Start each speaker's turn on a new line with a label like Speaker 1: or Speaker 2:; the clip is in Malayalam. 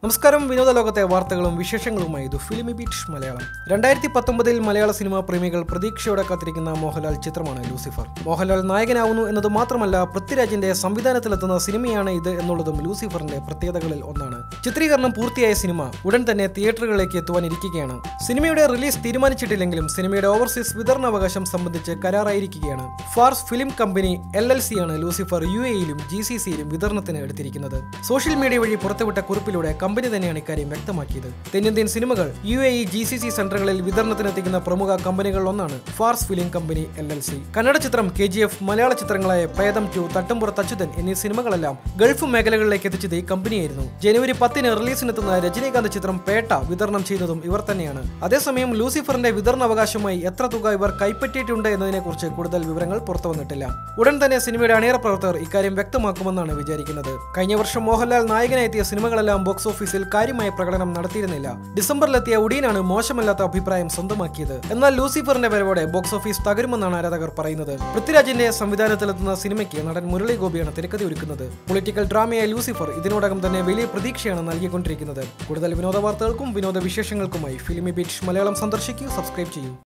Speaker 1: നമസ്കാരം വിനോദ ലോകത്തെ വാർത്തകളും വിശേഷങ്ങളുമായി ഇത് ഫിലിമി ബീറ്റ് മലയാളം രണ്ടായിരത്തി പത്തൊമ്പതിൽ മലയാള സിനിമാ പ്രേമികൾ പ്രതീക്ഷയോടെ കാത്തിരിക്കുന്ന മോഹൻലാൽ ചിത്രമാണ് ലൂസിഫർ മോഹൻലാൽ നായകനാവുന്നു എന്നത് മാത്രമല്ല പൃഥ്വിരാജിന്റെ സംവിധാനത്തിലെത്തുന്ന സിനിമയാണ് ഇത് എന്നുള്ളതും ലൂസിഫറിന്റെ പ്രത്യേകതകളിൽ ഒന്നാണ് ചിത്രീകരണം പൂർത്തിയായ സിനിമ ഉടൻ തന്നെ തിയേറ്ററുകളിലേക്ക് എത്തുവാനിരിക്കുകയാണ് സിനിമയുടെ റിലീസ് തീരുമാനിച്ചിട്ടില്ലെങ്കിലും സിനിമയുടെ ഓവർസീസ് വിതരണാവകാശം സംബന്ധിച്ച് കരാറായിരിക്കുകയാണ് Phars film company L L C ആണ് ലൂസിഫർ യു എയിലും ജി സി സിയിലും വിതരണത്തിന് എടുത്തിരിക്കുന്നത് സോഷ്യൽ മീഡിയ വഴി പുറത്തുവിട്ട കുറിപ്പിലൂടെ കമ്പനി തന്നെയാണ് ഇക്കാര്യം വ്യക്തമാക്കിയത് തെന്നിന്ത്യൻ സിനിമകൾ U A E G C C സെന്ററുകളിൽ വിതരണത്തിനെത്തിക്കുന്ന പ്രമുഖ കമ്പനികളിൽ ഒന്നാണ് Phars film company L L C Kannada ചിത്രം കെ ജി എഫ് മലയാള ചിത്രങ്ങളായ പ്രേതം ടു തട്ടുംപുറത്ത് അച്യുതൻ എന്നീ സിനിമകളെല്ലാം ഗൾഫ് മേഖലകളിലേക്ക് എത്തിച്ചത് ഈ കമ്പനിയായിരുന്നു ജനുവരി പത്തിന് റിലീസിനെത്തുന്ന രജനീകാന്ത് ചിത്രം പേട്ട വിതരണം ചെയ്തതും ഇവർ തന്നെയാണ് അതേസമയം ലൂസിഫറിന്റെ വിതരണാവകാശമായി എത്ര തുക ഇവർ കൈപ്പറ്റിയിട്ടുണ്ട് എന്നതിനെക്കുറിച്ച് കൂടുതൽ വിവരങ്ങൾ പുറത്തു വന്നിട്ടില്ല ഉടൻ തന്നെ സിനിമയുടെ അണിയറ പ്രവർത്തകർ ഇക്കാര്യം വ്യക്തമാക്കുമെന്നാണ് വിചാരിക്കുന്നത് കഴിഞ്ഞ വർഷം മോഹൻലാൽ നായകനായി എത്തിയ സിനിമകളെല്ലാം ബോക്സ് ഓഫീസിൽ കാര്യമായ പ്രകടനം നടത്തിയിരുന്നില്ല ഡിസംബറിലെത്തിയ ഉടീനാണ് മോശമല്ലാത്ത അഭിപ്രായം സ്വന്തമാക്കിയത് എന്നാൽ ലൂസിഫറിന്റെ വരവോടെ ബോക്സ് ഓഫീസ് തകരുമെന്നാണ് ആരാധകർ പറയുന്നത് പൃഥ്വിരാജിന്റെ സംവിധാനത്തിലെത്തുന്ന സിനിമയ്ക്ക് നടൻ മുരളി ഗോപിയാണ് തിരക്കഥ ഒരുക്കുന്നത് പൊളിറ്റിക്കൽ ഡ്രാമയായ ലൂസിഫർ ഇതിനോടകം തന്നെ വലിയ പ്രതീക്ഷയാണ് നൽകിക്കൊണ്ടിരിക്കുന്നത് കൂടുതൽ വിനോദ വാർത്തകൾക്കും വിനോദ വിശേഷങ്ങൾക്കുമായി ഫിലിമി ബീച്ച് മലയാളം സന്ദർശിക്കൂ സബ്സ്ക്രൈബ് ചെയ്യൂ